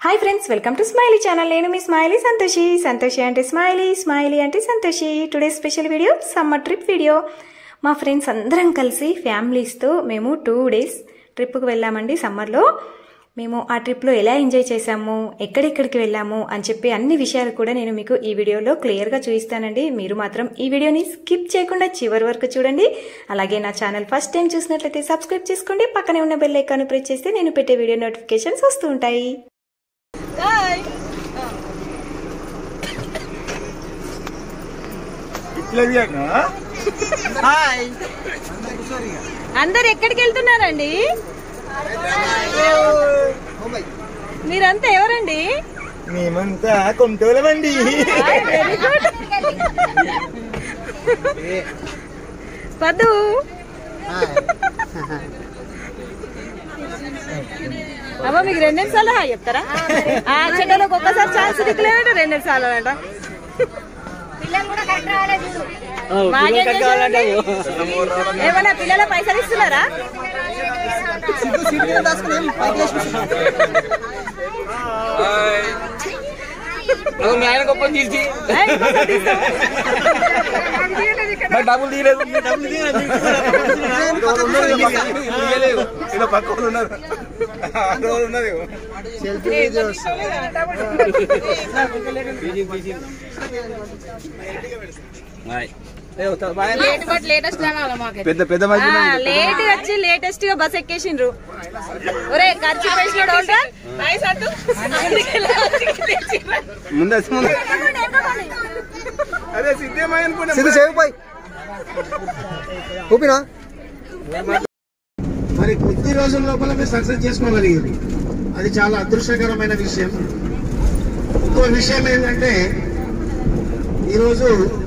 Hi friends welcome to Smiley channel నేను మీ Smiley Santoshi Santoshi అంటే స్మైలీ స్మైలీ అంటే Santoshi today special video summer trip video మా ఫ్రెండ్స్ అందరం కలిసి ఫ్యామిలీస్తో మేము టూ డేస్ ట్రిప్కి వెళ్ళామండి సమ్మర్లో మేము ఆ ట్రిప్లో ఎలా ఎంజాయ్ చేశాము ఎక్కడెక్కడికి వెళ్ళాము అని చెప్పి అన్ని విషయాలు కూడా నేను మీకు ఈ వీడియోలో క్లియర్గా చూపిస్తానండి మీరు మాత్రం ఈ వీడియోని స్కిప్ చేయకుండా చివరి వరకు చూడండి అలాగే నా ఛానల్ ఫస్ట్ టైం చూసినట్లయితే సబ్స్క్రైబ్ చేసుకోండి పక్కనే ఉన్న బెల్ ఐకాన్ ప్రెస్ చేస్తే నేను పెట్టే వీడియో నోటిఫికేషన్స్ వస్తూ ఉంటాయి హాయ్ అందరు ఎక్కడికి వెళ్తున్నారండి మీరంతా ఎవరండి మేమంతా కొంటోలమండి వెరీ గుడ్ పద్దు అమ్మ మీకు రెండు రెండు సార్లు హాయ్ చెప్తారా ఆ చెడ్డలోకి ఒక్కసారి ఛాన్స్ దిక్కులేదంట రెండు రెండు సార్లు అంట మాకేం చేశారండి? ఏమన్నా పిల్లల పైసలు ఇస్తున్నారా మీ ఆయన గొప్ప తీసి ఏయ్, ఇంకోసారి తీస్తాం. మరి డబ్బులు తీయలేదు తీయలేదు ఇలా పక్క వాళ్ళు ఉన్నారు ఆ రోజు ఉన్నది పెద్ద పెద్ద మధ్య లేట్ వచ్చి లేటెస్ట్ గా బస్ ఎక్కేసిండ్రు ఒరే ఖర్చు పేసినాడు ఒకటా? పైసా అటు. అందుకే last కి తెచ్చిర్రు. ముందే ముందే అదే సిద్ధమై అనుకుంటా సిద్ధు సేవుపై ఊపినా మరి కొద్ది రోజుల లోపల మీరు సక్సెస్ చేసుకోగలిగారు అది చాలా అదృష్టకరమైన విషయం ఇంకో విషయం ఏంటంటే ఈరోజు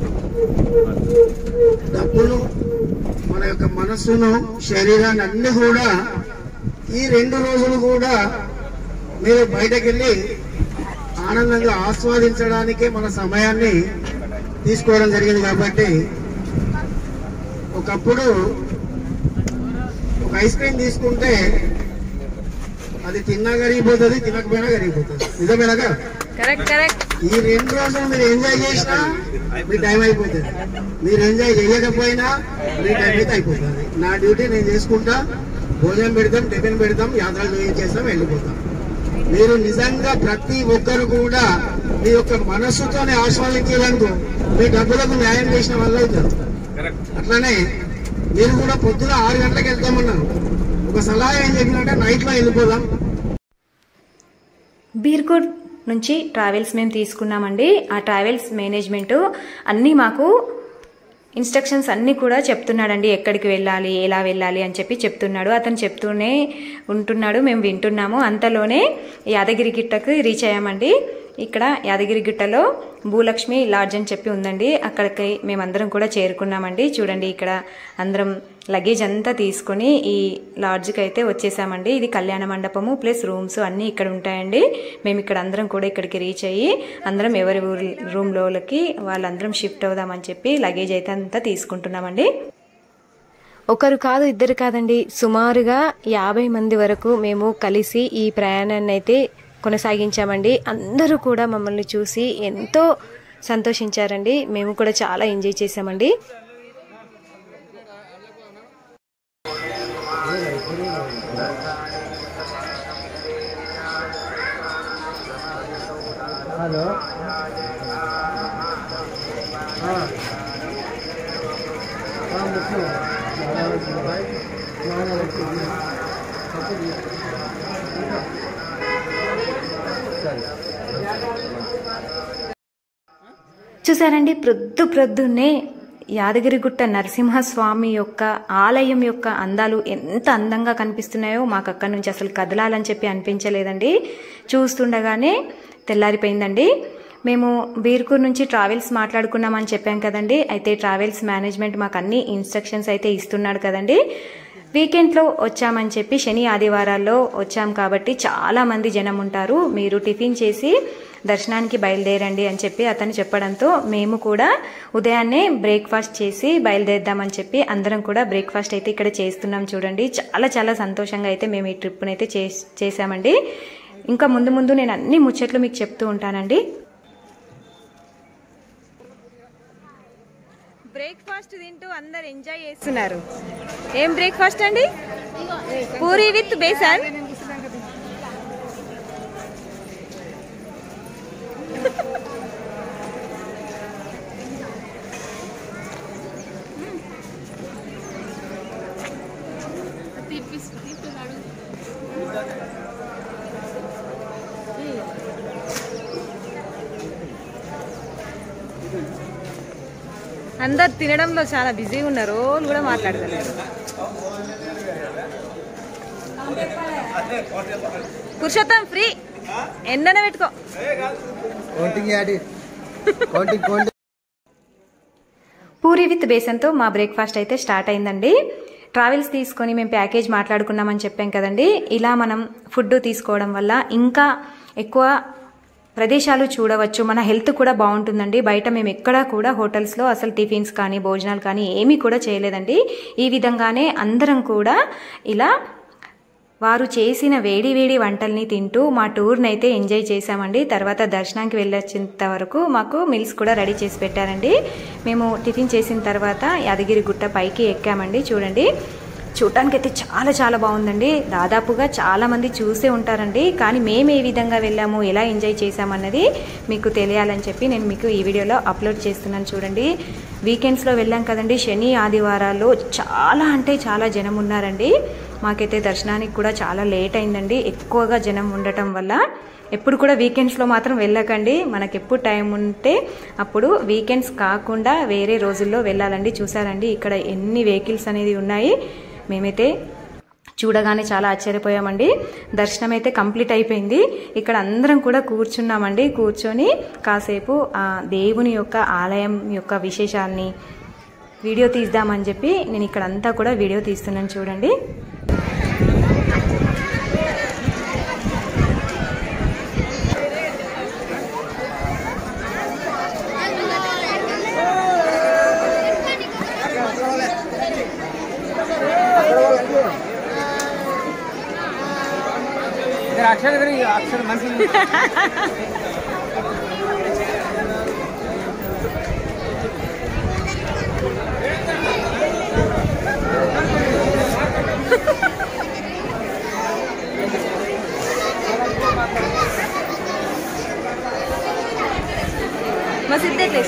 డబ్బులు మన యొక్క మనస్సును శరీరాన్ని అన్ని కూడా ఈ రెండు రోజులు కూడా మీరు బయటకెళ్ళి ఆనందంగా ఆస్వాదించడానికే మన సమయాన్ని తీసుకోవడం జరిగింది కాబట్టి ఒకప్పుడు ఒక ఐస్ క్రీమ్ తీసుకుంటే అది తిన్నా కరిగిపోతుంది తినకపోయినా కరిగిపోతుంది నిజమేనాగా కరెక్ట్ కరెక్ట్ ఈ రెండు రోజులు మీరు ఎంజాయ్ చేసినా మీ టైం అయిపోతుంది మీరు ఎంజాయ్ చేయకపోయినా మీ టైం అయితే అయిపోతుంది నా డ్యూటీ నేను చేసుకుంటా భోజనం పెడతాం టిఫిన్ పెడతాం యాత్రలు చేస్తాం వెళ్ళిపోతాం మీరు నిజంగా ప్రతి ఒక్కరు కూడా మీ యొక్క మనస్సుతోనే ఆస్వాదించేందుకు మీ డబ్బులకు న్యాయం చేసిన వాళ్ళు అవుతారు అట్లానే మీరు కూడా పొద్దున ఆరు గంటలకు వెళ్తామన్నారు ఒక సలహా ఏం చెప్పినట్టే నైట్ లో వెళ్ళిపోదాం బీర్గూడ్ నుంచి ట్రావెల్స్ మేము తీసుకున్నామండి ఆ ట్రావెల్స్ మేనేజ్మెంట్ అన్నీ మాకు ఇన్స్ట్రక్షన్స్ అన్నీ కూడా చెప్తున్నాడండి ఎక్కడికి వెళ్ళాలి ఎలా వెళ్ళాలి అని చెప్పి చెప్తున్నాడు అతను చెప్తూనే ఉంటున్నాడు మేము వింటున్నాము అంతలోనే యాదగిరి గిట్టకు రీచ్ అయ్యామండి ఇక్కడ యాదగిరి గిట్టలో భూలక్ష్మి లాడ్జ్ అని చెప్పి ఉందండి అక్కడికి మేమందరం కూడా చేరుకున్నామండి చూడండి ఇక్కడ అందరం లగేజ్ అంతా తీసుకొని ఈ లాడ్జ్కి అయితే వచ్చేసామండి ఇది కళ్యాణ మండపము ప్లస్ రూమ్స్ అన్నీ ఇక్కడ ఉంటాయండి మేము ఇక్కడ అందరం కూడా ఇక్కడికి రీచ్ అయ్యి అందరం ఎవరి ఊరి రూమ్లోకి వాళ్ళందరం షిఫ్ట్ అవుదామని చెప్పి లగేజ్ అయితే అంతా తీసుకుంటున్నామండి ఒకరు కాదు ఇద్దరు కాదండి సుమారుగా యాభై మంది వరకు మేము కలిసి ఈ ప్రయాణాన్ని అయితే కొనసాగించామండి అందరూ కూడా మమ్మల్ని చూసి ఎంతో సంతోషించారండి మేము కూడా చాలా ఎంజాయ్ చేసామండి హలో చూసారండి ప్రొద్దు ప్రొద్దున్నే యాదగిరిగుట్ట నరసింహస్వామి యొక్క ఆలయం యొక్క అందాలు ఎంత అందంగా కనిపిస్తున్నాయో మాకు అక్కడి నుంచి అసలు కదలాలని చెప్పి అనిపించలేదండి చూస్తుండగానే తెల్లారిపోయిందండి మేము బీర్కూర్ నుంచి ట్రావెల్స్ మాట్లాడుకున్నామని చెప్పాం కదండి అయితే ట్రావెల్స్ మేనేజ్మెంట్ మాకు అన్ని ఇన్స్ట్రక్షన్స్ అయితే ఇస్తున్నాడు కదండి వీకెండ్లో వచ్చామని చెప్పి శని ఆదివారాల్లో వచ్చాం కాబట్టి చాలా మంది జనం ఉంటారు మీరు టిఫిన్ చేసి దర్శనానికి బయలుదేరండి అని చెప్పి అతను చెప్పడంతో మేము కూడా ఉదయాన్నే బ్రేక్ఫాస్ట్ చేసి బయలుదేరుదామని చెప్పి అందరం కూడా బ్రేక్ఫాస్ట్ అయితే ఇక్కడ చేస్తున్నాం చూడండి చాలా చాలా సంతోషంగా అయితే మేము ఈ ట్రిప్ని అయితే చేస్- చేశామండి ఇంకా ముందు ముందు నేను అన్ని ముచ్చట్లు మీకు చెప్తూ ఉంటానండి బ్రేక్ఫాస్ట్ తింటూ అందరు ఎంజాయ్ చేస్తున్నారు ఏం బ్రేక్ఫాస్ట్ అండి పూరి విత్ బేసన్ అందరు తినడంలో చాలా బిజీగా ఉన్నారు రోజు కూడా మాట్లాడగలరు పురుషోత్తం ఫ్రీ ఎన్నైనా పెట్టుకో counting add counting counting puri with బేసన్తో మా బ్రేక్ఫాస్ట్ అయితే స్టార్ట్ అయిందండి ట్రావెల్స్ తీసుకొని మేము ప్యాకేజ్ మాట్లాడుకున్నామని చెప్పాం కదండి ఇలా మనం ఫుడ్ తీసుకోవడం వల్ల ఇంకా ఎక్కువ ప్రదేశాలు చూడవచ్చు మన హెల్త్ కూడా బాగుంటుందండి బయట మేము ఎక్కడా కూడా హోటల్స్లో అసలు టిఫిన్స్ కానీ భోజనాలు కానీ ఏమీ కూడా చేయలేదండి ఈ విధంగానే అందరం కూడా ఇలా వారు చేసిన వేడి వేడి వంటల్ని తింటూ మా టూర్ని అయితే ఎంజాయ్ చేశామండి తర్వాత దర్శనానికి వెళ్ళొచ్చేంత వరకు మాకు మిల్స్ కూడా రెడీ చేసి పెట్టారండి మేము టిఫిన్ చేసిన తర్వాత యాదగిరి గుట్ట పైకి ఎక్కామండి చూడండి చూడటానికి అయితే చాలా చాలా బాగుందండి దాదాపుగా చాలా మంది చూసే ఉంటారండి కానీ మేము ఏ విధంగా వెళ్ళాము ఎలా ఎంజాయ్ చేసామన్నది మీకు తెలియాలని చెప్పి నేను మీకు ఈ వీడియోలో అప్లోడ్ చేస్తున్నాను చూడండి వీకెండ్స్లో వెళ్ళాం కదండి శని ఆదివారాల్లో చాలా అంటే చాలా జనం ఉన్నారండి మాకైతే దర్శనానికి కూడా చాలా లేట్ అయిందండి ఎక్కువగా జనం ఉండటం వల్ల ఎప్పుడు కూడా వీకెండ్స్లో మాత్రం వెళ్ళకండి మనకి ఎప్పుడు టైం ఉంటే అప్పుడు వీకెండ్స్ కాకుండా వేరే రోజుల్లో వెళ్ళాలండి చూసారండి ఇక్కడ ఎన్ని వెహికల్స్ అనేది ఉన్నాయి మేమైతే చూడగానే చాలా ఆశ్చర్యపోయామండి దర్శనం అయితే కంప్లీట్ అయిపోయింది ఇక్కడ అందరం కూడా కూర్చున్నామండి కూర్చొని కాసేపు ఆ దేవుని యొక్క ఆలయం యొక్క విశేషాల్ని వీడియో తీద్దామని చెప్పి నేను ఇక్కడ అంతా కూడా వీడియో తీస్తున్నాను చూడండి మా సిద్ధట్లే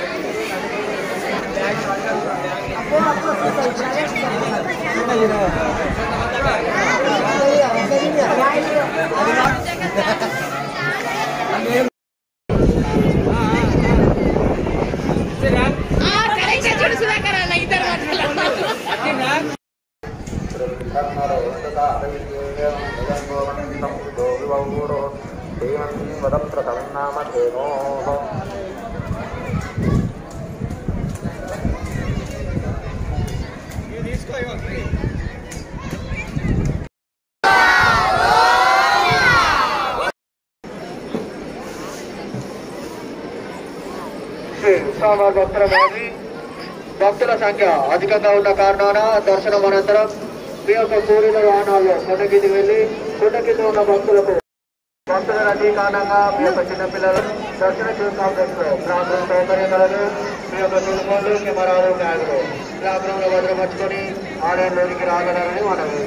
సోమవారం భక్తుల మాది భక్తుల సంఖ్య అధికంగా ఉన్న కారణాన దర్శనం అనంతరం మీ యొక్క కూలీల వాహనాల్లో కొండ కిందికి వెళ్ళి కొండ కింద ఉన్న భక్తులకు భక్తుల రద్దీ కారణంగా మీ యొక్క చిన్నపిల్లలు దర్శన కాంప్లెక్స్ లో క్లాస్ రూమ్ సౌకర్యం కలదు మీ యొక్క సెల్ఫోన్లు కెమెరాలు బ్యాగులు క్లాస్ రూమ్ లో భద్రపరుచుకొని ఆలయంలోనికి రాగలరని మనవి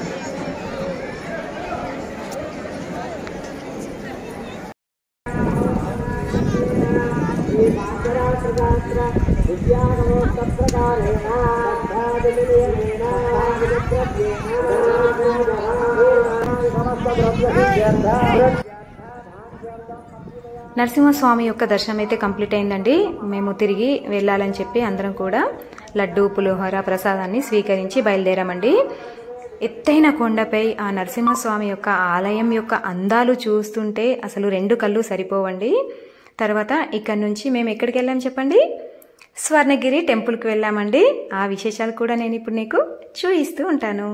నరసింహస్వామి యొక్క దర్శనం అయితే కంప్లీట్ అయిందండి మేము తిరిగి వెళ్ళాలని చెప్పి అందరం కూడా లడ్డు పులిహోర ప్రసాదాన్ని స్వీకరించి బయలుదేరామండి ఎత్తైన కొండపై ఆ నరసింహస్వామి యొక్క ఆలయం యొక్క అందాలు చూస్తుంటే అసలు రెండు కళ్ళు సరిపోవండి తర్వాత ఇక్కడ నుంచి మేము ఎక్కడికి వెళ్ళాం చెప్పండి స్వర్ణగిరి టెంపుల్కి వెళ్ళామండి ఆ విశేషాలు కూడా నేను ఇప్పుడు నీకు చూపిస్తూ ఉంటాను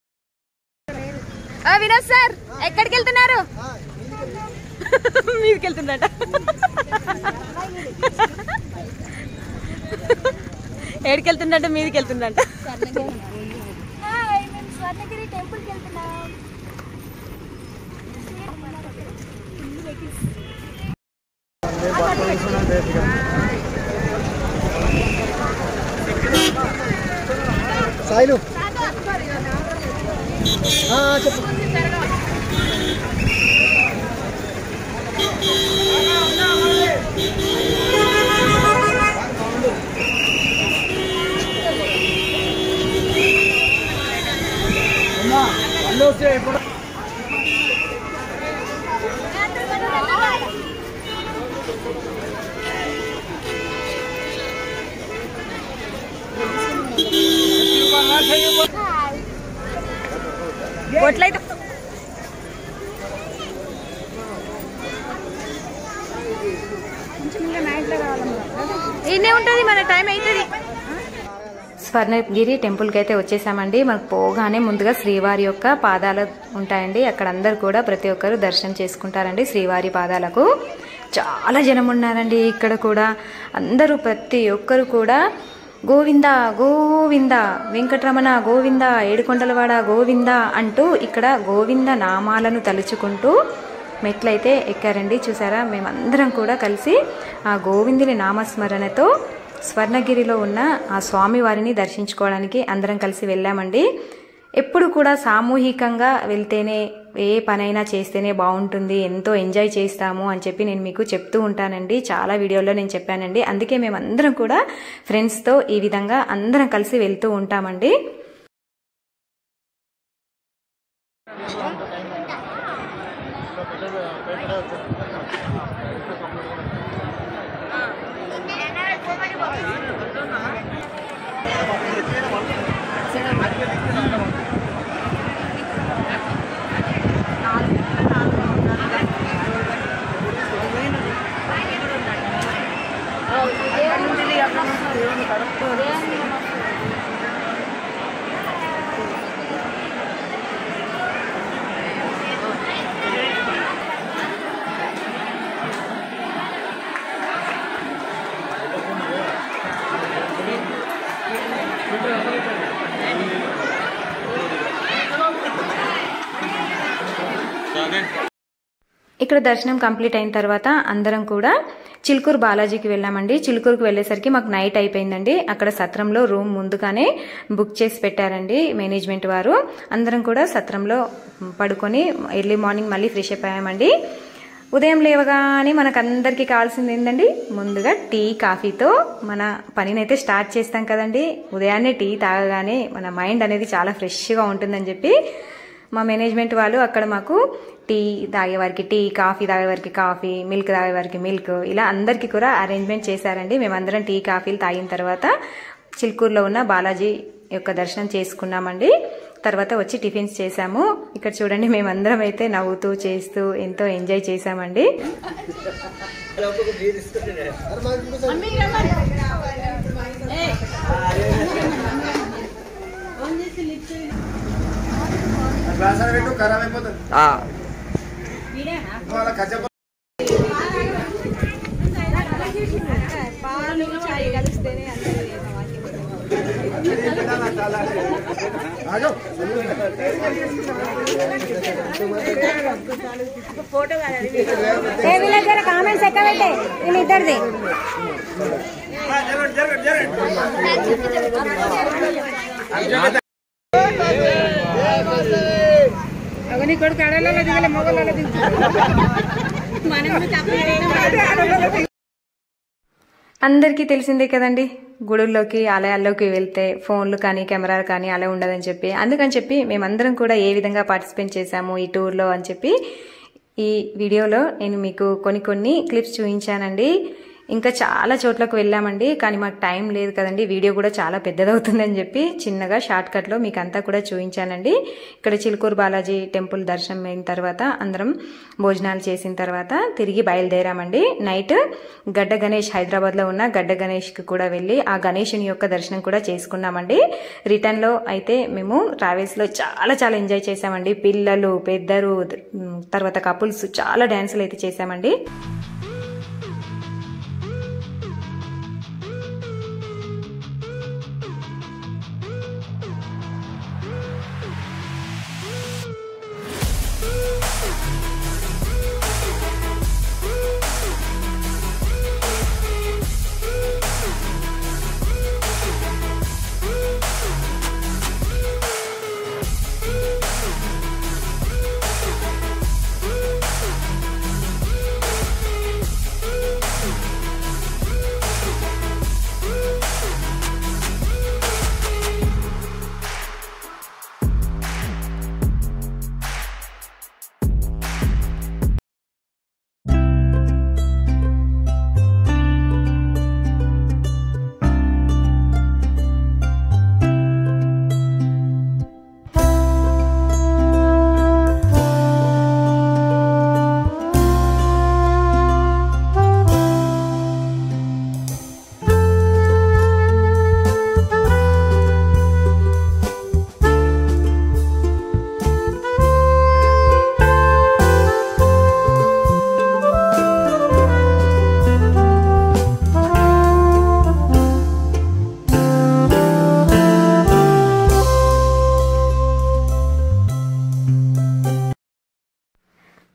ఆ, వినోద్ సార్ ఎక్కడికి వెళ్తున్నారు మీదికి వెళ్తుందట ఏడికి వెళ్తుందంట మీదికి వెళ్తుందంట హాయ్ మేము స్వర్ణగిరి టెంపుల్కి వెళ్తున్నాం సాయిలు ఆ, చెప్పు బొట్లయితే ఇన్నే ఉంటుంది మన టైం అవుతుంది స్వర్ణగిరి టెంపుల్కి అయితే వచ్చేసామండి మనకు పోగానే ముందుగా శ్రీవారి యొక్క పాదాలు ఉంటాయండి అక్కడ అందరు కూడా ప్రతి ఒక్కరు దర్శనం చేసుకుంటారండి శ్రీవారి పాదాలకు చాలా జనం ఉన్నారండి ఇక్కడ కూడా అందరూ ప్రతి ఒక్కరు కూడా గోవింద గోవింద వెంకటరమణ గోవింద ఏడుకొండలవాడ గోవింద అంటూ ఇక్కడ గోవింద నామాలను తలుచుకుంటూ మెట్లయితే ఎక్కారండి చూసారా మేమందరం కూడా కలిసి ఆ గోవిందుని నామస్మరణతో స్వర్ణగిరిలో ఉన్న ఆ స్వామివారిని దర్శించుకోవడానికి అందరం కలిసి వెళ్ళామండి ఎప్పుడు కూడా సామూహికంగా వెళ్తేనే ఏ పనైనా చేస్తేనే బాగుంటుంది ఎంతో ఎంజాయ్ చేస్తాము అని చెప్పి నేను మీకు చెప్తూ ఉంటానండి చాలా వీడియోల్లో నేను చెప్పానండి అందుకే మేము అందరం కూడా ఫ్రెండ్స్తో ఈ విధంగా అందరం కలిసి వెళ్తూ ఉంటామండి ఇక్కడ దర్శనం కంప్లీట్ అయిన తర్వాత అందరం కూడా చిలుకూరు బాలాజీకి వెళ్ళామండి చిలుకూరుకి వెళ్ళేసరికి మాకు నైట్ అయిపోయిందండి అక్కడ సత్రంలో రూమ్ ముందుగానే బుక్ చేసి పెట్టారండి మేనేజ్మెంట్ వారు అందరం కూడా సత్రంలో పడుకొని ఎర్లీ మార్నింగ్ మళ్ళీ ఫ్రెష్ అప్ అయ్యామండి ఉదయం లేవగానే మనకు అందరికీ కావాల్సింది ఏంటండి ముందుగా టీ కాఫీతో మన పనినైతే స్టార్ట్ చేస్తాం కదండి ఉదయాన్నే టీ తాగగానే మన మైండ్ అనేది చాలా ఫ్రెష్గా ఉంటుందని చెప్పి మా మేనేజ్మెంట్ వాళ్ళు అక్కడ మాకు టీ తాగేవారికి టీ కాఫీ తాగేవారికి కాఫీ మిల్క్ తాగేవారికి మిల్క్ ఇలా అందరికీ కూడా అరేంజ్మెంట్ చేశారండి మేమందరం టీ కాఫీలు తాగిన తర్వాత చిలుకూరులో ఉన్న బాలాజీ యొక్క దర్శనం చేసుకున్నామండి తర్వాత వచ్చి టిఫిన్స్ చేశాము ఇక్కడ చూడండి మేమందరం అయితే నవ్వుతూ చేస్తూ ఎంతో ఎంజాయ్ చేశామండి గ్లాస్ పెట్టు ఖరాబ్ అయిపోతుంది వాళ్ళ కచ్చ పాలు చాయ్ కలిస్తేనే అందరూ ఆజో కామెంట్స్ ఎక్కడ పెట్టే వీళ్ళిద్దరిది అవన్నీ కొడుకు అడలలో దిగలే మొగలలో అందరికీ తెలిసిందే కదండి గుడుల్లోకి ఆలయాల్లోకి వెళ్తే ఫోన్లు కానీ కెమెరాలు కానీ అలా ఉండదని చెప్పి అందుకని చెప్పి మేమందరం కూడా ఏ విధంగా పార్టిసిపేట్ చేశాము ఈ టూర్లో అని చెప్పి ఈ వీడియోలో నేను మీకు కొన్ని కొన్ని క్లిప్స్ చూపించానండి ఇంకా చాలా చోట్లకు వెళ్ళామండి కానీ మాకు టైం లేదు కదండి వీడియో కూడా చాలా పెద్దదవుతుందని చెప్పి చిన్నగా షార్ట్ కట్లో మీకు అంతా కూడా చూపించానండి ఇక్కడ చిలుకూరు బాలాజీ టెంపుల్ దర్శనం అయిన తర్వాత అందరం భోజనాలు చేసిన తర్వాత తిరిగి బయలుదేరామండి నైట్ గడ్డ గణేష్ హైదరాబాద్లో ఉన్న గడ్డ గణేష్కి కూడా వెళ్ళి ఆ గణేషుని యొక్క దర్శనం కూడా చేసుకున్నామండి రిటర్న్లో అయితే మేము ట్రావెల్స్లో చాలా చాలా ఎంజాయ్ చేసామండి పిల్లలు పెద్దలు ఉమ్, తర్వాత కపుల్స్ చాలా డ్యాన్సులు అయితే చేసామండి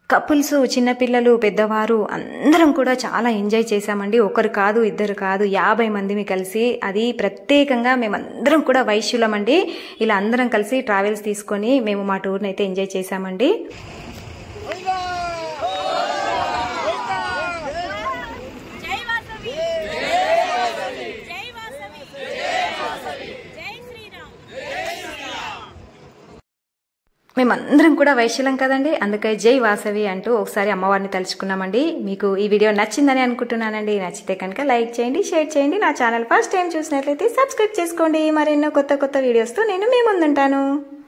కపుల్స్ చిన్నపిల్లలు పెద్దవారు అందరం కూడా చాలా ఎంజాయ్ చేశామండి ఒకరు కాదు ఇద్దరు కాదు యాభై మందిని కలిసి అది ప్రత్యేకంగా మేమందరం కూడా వైశ్యులమండి ఇలా అందరం కలిసి ట్రావెల్స్ తీసుకొని మేము మా టూర్ని అయితే ఎంజాయ్ చేశామండి జై వాసవి జై వాసవి జై శ్రీరామ్ మేమందరం కూడా వైశ్యులం కదండి అందుకే జై వాసవి అంటూ ఒకసారి అమ్మవారిని తలుచుకున్నామండి మీకు ఈ వీడియో నచ్చిందని అనుకుంటున్నానండి నచ్చితే కనుక లైక్ చేయండి షేర్ చేయండి నా ఛానల్ ఫస్ట్ టైం చూసినట్లయితే సబ్స్క్రైబ్ చేసుకోండి మరెన్నో కొత్త కొత్త వీడియోస్తో నేను మీ ముందుంటాను